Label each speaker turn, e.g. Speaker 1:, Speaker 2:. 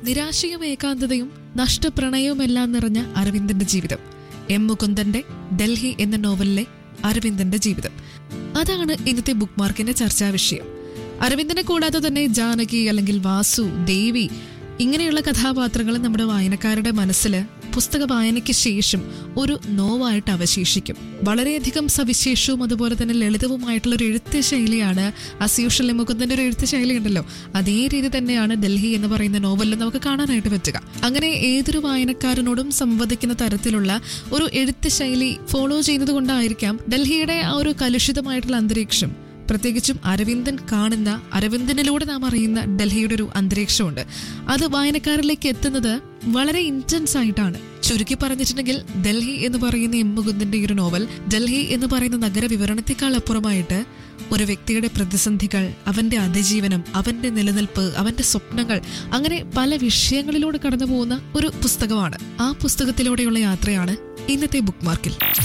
Speaker 1: നിരാശയും ഏകാന്തതയും നഷ്ടപ്രണയവുമെല്ലാം നിറഞ്ഞ അരവിന്ദന്റെ ജീവിതം എം മുകുന്ദന്റെ ഡൽഹി എന്ന നോവലിലെ അരവിന്ദന്റെ ജീവിതം അതാണ് ഇന്നത്തെ ബുക്ക് മാർക്കിന്റെ ചർച്ചാ വിഷയം അരവിന്ദനെ കൂടാതെ തന്നെ ജാനകി അല്ലെങ്കിൽ വാസു ദേവി ഇങ്ങനെയുള്ള കഥാപാത്രങ്ങൾ നമ്മുടെ വായനക്കാരുടെ മനസ്സിൽ പുസ്തക വായനയ്ക്ക് ശേഷം ഒരു നോവായിട്ട് അവശേഷിക്കും വളരെയധികം സവിശേഷവും അതുപോലെ തന്നെ ലളിതവുമായിട്ടുള്ള ഒരു എഴുത്ത് ശൈലിയാണ് അസ്യൂഷൽ മുകുന്ദന്റെ ഒരു എഴുത്ത് ശൈലി ഉണ്ടല്ലോ അതേ രീതി തന്നെയാണ് ഡൽഹി എന്ന് പറയുന്ന നോവലിൽ നമുക്ക് കാണാനായിട്ട് പറ്റുക അങ്ങനെ ഏതൊരു വായനക്കാരനോടും സംവദിക്കുന്ന തരത്തിലുള്ള ഒരു എഴുത്ത് ശൈലി ഫോളോ ചെയ്യുന്നത് കൊണ്ടായിരിക്കാം ഡൽഹിയുടെ ആ ഒരു കലുഷിതമായിട്ടുള്ള അന്തരീക്ഷം പ്രത്യേകിച്ചും അരവിന്ദൻ കാണുന്ന അരവിന്ദനിലൂടെ നാം അറിയുന്ന ഡൽഹിയുടെ ഒരു അന്തരീക്ഷമുണ്ട് അത് വായനക്കാരിലേക്ക് എത്തുന്നത് വളരെ ഇന്റൻസ് ആയിട്ടാണ് ചുരുക്കി പറഞ്ഞിട്ടുണ്ടെങ്കിൽ ഡൽഹി എന്ന് പറയുന്ന എം മുകുന്ദന്റെ ഈ ഒരു നോവൽ ഡൽഹി എന്ന് പറയുന്ന നഗര വിവരണത്തെക്കാൾ അപ്പുറമായിട്ട് ഒരു വ്യക്തിയുടെ പ്രതിസന്ധികൾ അവന്റെ അതിജീവനം അവന്റെ നിലനിൽപ്പ് അവന്റെ സ്വപ്നങ്ങൾ അങ്ങനെ പല വിഷയങ്ങളിലൂടെ കടന്നു പോകുന്ന ഒരു പുസ്തകമാണ് ആ പുസ്തകത്തിലൂടെയുള്ള യാത്രയാണ് ഇന്നത്തെ ബുക്ക് മാർക്കിൽ